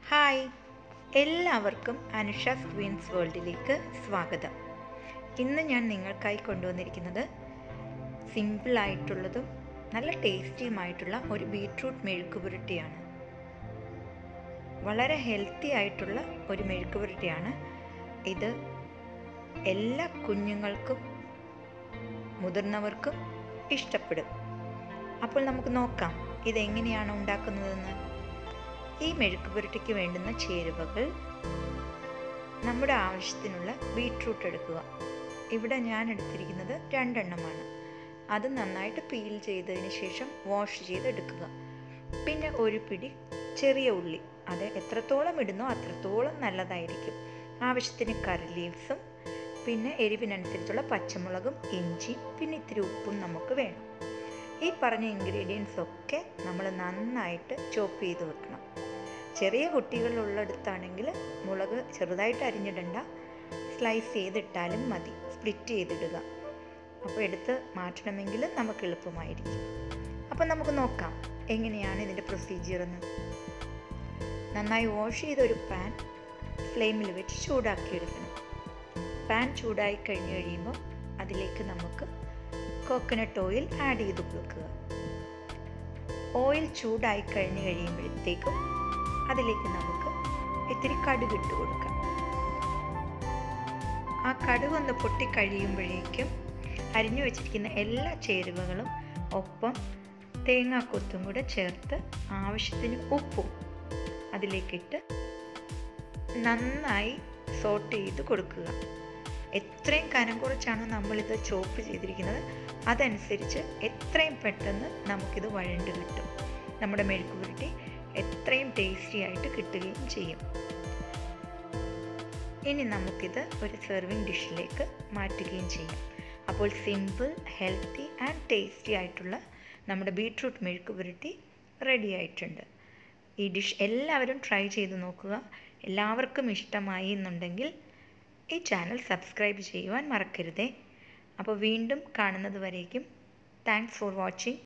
hi എല്ലാവർക്കും അനുഷാസ് Queen's വേൾഡിലേക്ക് സ്വാഗതം ഇന്ന് ഞാൻ നിങ്ങൾക്കായി കൊണ്ടുവന്നിരിക്കുന്നത് സിമ്പിളായിട്ടുള്ളതും നല്ല ടേസ്റ്റിയുമായിട്ടുള്ള ഒരു ബീട്രൂട്ട് മെഴുക്കുപുരട്ടിയാണ് വളരെ ഹെൽത്തി ആയിട്ടുള്ള ഒരു മെഴുക്കുപുരട്ടിയാണ് ഇത് എല്ലാ കുഞ്ഞുങ്ങൾക്കും മുതിർന്നവർക്കും ഇഷ്ടപ്പെടും അപ്പോൾ നമുക്ക് നോക്കാം ഇതെങ്ങനെയാണ് ഉണ്ടാക്കുന്നതെന്ന് ഈ മെഴുക്ക് പുരട്ടിക്ക് വേണ്ടുന്ന ചേരുവകൾ നമ്മുടെ ആവശ്യത്തിനുള്ള ബീട്രൂട്ട് എടുക്കുക ഇവിടെ ഞാൻ എടുത്തിരിക്കുന്നത് രണ്ടെണ്ണമാണ് അത് നന്നായിട്ട് പീൽ ചെയ്തതിന് ശേഷം വാഷ് ചെയ്തെടുക്കുക പിന്നെ ഒരു പിടി ചെറിയ ഉള്ളി അത് എത്രത്തോളം ഇടുന്നോ അത്രത്തോളം നല്ലതായിരിക്കും ആവശ്യത്തിന് കറി ലീവ്സും പിന്നെ എരിവിനനുസരിച്ചുള്ള പച്ചമുളകും ഇഞ്ചിയും പിന്നെ ഇത്തിരി ഉപ്പും നമുക്ക് വേണം ഈ പറഞ്ഞ ഇൻഗ്രീഡിയൻസ് ഒക്കെ നമ്മൾ നന്നായിട്ട് ചോപ്പ് ചെയ്ത് വെക്കണം ചെറിയ കുട്ടികളുള്ളിടത്താണെങ്കിൽ മുളക് ചെറുതായിട്ട് അരിഞ്ഞിടണ്ട സ്ലൈസ് ചെയ്തിട്ടാലും മതി സ്പ്ലിറ്റ് ചെയ്തിടുക അപ്പോൾ എടുത്ത് മാറ്റണമെങ്കിൽ നമുക്ക് എളുപ്പമായിരിക്കും അപ്പോൾ നമുക്ക് നോക്കാം എങ്ങനെയാണ് ഇതിൻ്റെ പ്രൊസീജിയർ എന്ന് നന്നായി വാഷ് ചെയ്ത ഒരു പാൻ ഫ്ലെയിമിൽ വെച്ച് ചൂടാക്കിയെടുക്കണം പാൻ ചൂടായി കഴിഞ്ഞ് കഴിയുമ്പോൾ അതിലേക്ക് നമുക്ക് കോക്കനട്ട് ഓയിൽ ആഡ് ചെയ്ത് കൊടുക്കുക ഓയിൽ ചൂടായി കഴിഞ്ഞ് കഴിയുമ്പോഴത്തേക്കും അതിലേക്ക് നമുക്ക് ഇത്തിരി കടുക് ഇട്ട് കൊടുക്കാം ആ കടുക് ഒന്ന് പൊട്ടി കഴിയുമ്പോഴേക്കും അരിഞ്ഞു വെച്ചിരിക്കുന്ന എല്ലാ ചേരുവകളും ഒപ്പം തേങ്ങാക്കൊത്തും കൂടെ ചേർത്ത് ആവശ്യത്തിന് ഉപ്പും അതിലേക്കിട്ട് നന്നായി സോട്ട് ചെയ്ത് കൊടുക്കുക എത്രയും കനം കുറച്ചാണോ നമ്മളിത് ചോപ്പ് ചെയ്തിരിക്കുന്നത് അതനുസരിച്ച് എത്രയും പെട്ടെന്ന് നമുക്കിത് വഴണ്ട് കിട്ടും നമ്മുടെ മെഴുക്ക് പുരട്ടി എത്രയും ടേസ്റ്റി ആയിട്ട് കിട്ടുകയും ചെയ്യും ഇനി നമുക്കിത് ഒരു സെർവിങ് ഡിഷിലേക്ക് മാറ്റുകയും ചെയ്യാം അപ്പോൾ സിമ്പിൾ ഹെൽത്തി ആൻഡ് ടേസ്റ്റി ആയിട്ടുള്ള നമ്മുടെ ബീട്രൂട്ട് മെഴുക്ക് പുരട്ടി റെഡി ആയിട്ടുണ്ട് ഈ ഡിഷ് എല്ലാവരും ട്രൈ ചെയ്ത് നോക്കുക എല്ലാവർക്കും ഇഷ്ടമായി എന്നുണ്ടെങ്കിൽ ഈ ചാനൽ സബ്സ്ക്രൈബ് ചെയ്യുവാൻ മറക്കരുതേ അപ്പോൾ വീണ്ടും കാണുന്നത് വരേക്കും താങ്ക്സ് ഫോർ വാച്ചിങ്